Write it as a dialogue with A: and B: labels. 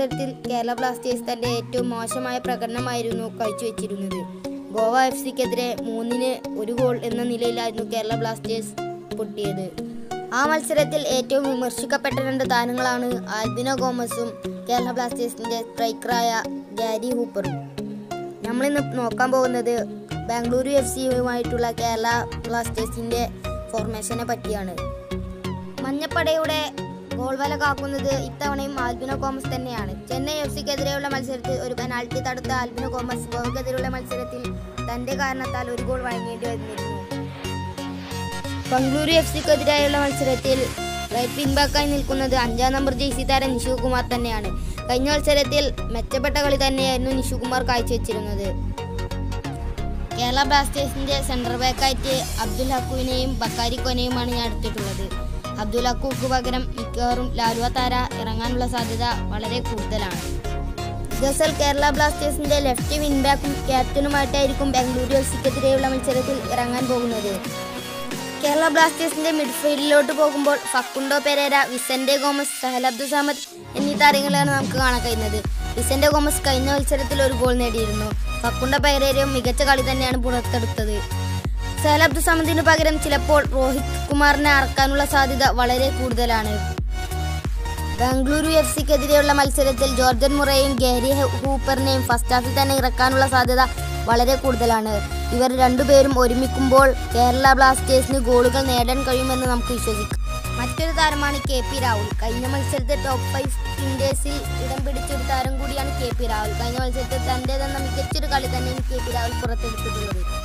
A: മത്സരത്തിൽ കേരള ബ്ലാസ്റ്റേഴ്സ് തന്റെ ഏറ്റവും മോശമായ പ്രകടനമായിരുന്നു കാഴ്ചവെച്ചിരുന്നത് ഗോവ എഫ് സിക്കെതിരെ മൂന്നിന് ഒരു ഗോൾ എന്ന നിലയിലായിരുന്നു കേരള ബ്ലാസ്റ്റേഴ്സ് പൊട്ടിയത് ആ മത്സരത്തിൽ ഏറ്റവും വിമർശിക്കപ്പെട്ട രണ്ട് താരങ്ങളാണ് ആൽബിനോ ഗോമസും കേരള ബ്ലാസ്റ്റേഴ്സിന്റെ സ്ട്രൈക്കറായ ഗാരി ഹൂപ്പറും നമ്മളിന്ന് നോക്കാൻ പോകുന്നത് ബാംഗ്ലൂരു എഫ് സിയുമായിട്ടുള്ള കേരള ബ്ലാസ്റ്റേഴ്സിന്റെ ഫോർമേഷനെ പറ്റിയാണ് മഞ്ഞപ്പടയുടെ ഗോൾ വല കാക്കുന്നത് ഇത്തവണയും ആൽബിനോ കോമസ് തന്നെയാണ് ചെന്നൈ എഫ് സിക്കെതിരെയുള്ള മത്സരത്തിൽ ഒരു പെനാൽറ്റി തടുത്ത ആൽബിനോ കോമസ് ഗോവക്കെതിരെയുള്ള മത്സരത്തിൽ തന്റെ കാരണത്താൽ ഒരു ഗോൾ വഴങ്ങേണ്ടി വന്നിരുന്നു ബംഗളൂരു എഫ് സിക്കെതിരായുള്ള മത്സരത്തിൽ റൈറ്റ് വിംഗ് ബാക്കായി നിൽക്കുന്നത് അഞ്ചാം നമ്പർ ജേസി താരം നിഷു കുമാർ തന്നെയാണ് കഴിഞ്ഞ മത്സരത്തിൽ മെച്ചപ്പെട്ട കളി തന്നെയായിരുന്നു നിഷു കുമാർ കാഴ്ചവെച്ചിരുന്നത് കേരള ബ്ലാസ്റ്റേഴ്സിന്റെ സെൻട്രൽ ബാക്കായിട്ട് അബ്ദുൽ ഹക്കുവിനെയും ബക്കാരിക്കോനെയുമാണ് ഞാൻ എടുത്തിട്ടുള്ളത് അബ്ദുൽ ഹക്കുക്ക് പകരം മിക്കവാറും ലാലുവ താര ഇറങ്ങാനുള്ള സാധ്യത വളരെ കൂടുതലാണ് ഗസൽ കേരള ബ്ലാസ്റ്റേഴ്സിന്റെ ലെഫ്റ്റ് വിൻ ബാക്കും ക്യാപ്റ്റനുമായിട്ടായിരിക്കും ബാംഗ്ലൂരു എഫ് സിക്കെതിരെയുള്ള മത്സരത്തിൽ ഇറങ്ങാൻ പോകുന്നത് കേരള ബ്ലാസ്റ്റേഴ്സിന്റെ മിഡ്ഫീൽഡിലോട്ട് പോകുമ്പോൾ Facundo Pereyra Vicente Gomez Sahal Abdul Samad എന്നീ താരങ്ങളാണ് നമുക്ക് കാണാൻ കഴിയുന്നത് വിസന്റെ ഗോമസ് കഴിഞ്ഞ മത്സരത്തിൽ ഒരു ഗോൾ നേടിയിരുന്നു ഫക്കുണ്ടോ പെരേരയും മികച്ച കളി തന്നെയാണ് പുറത്തെടുത്തത് സഹൽ അബ്ദുൽ സമദിന് പകരം ചിലപ്പോൾ രോഹിത് കുമാറിനെ അറക്കാനുള്ള സാധ്യത വളരെ കൂടുതലാണ് ബാംഗ്ലൂരു എഫ് സിക്കെതിരെയുള്ള മത്സരത്തിൽ ജോർജൻ മുറയും ഗാരി ഹൂപ്പറിനെയും ഫസ്റ്റ് ഹാഫിൽ തന്നെ ഇറക്കാനുള്ള സാധ്യത വളരെ കൂടുതലാണ് ഇവർ രണ്ടുപേരും ഒരുമിക്കുമ്പോൾ കേരള ബ്ലാസ്റ്റേഴ്സിന് ഗോളുകൾ നേടാൻ കഴിയുമെന്ന് നമുക്ക് വിശ്വസിക്കാം മറ്റൊരു താരമാണ് കെ പി രാഹുൽ കഴിഞ്ഞ മത്സരത്തിൽ ടോപ്പ് ഫൈവ് ഇന്ത്യസിൽ ഇടം പിടിച്ചൊരു താരം കൂടിയാണ് കെ പി രാഹുൽ കഴിഞ്ഞ മത്സരത്തിൽ തൻ്റെതെന്ന മികച്ചൊരു കളി തന്നെയാണ് കെ പി രാഹുൽ പുറത്തെടുത്തിട്ടുള്ളത്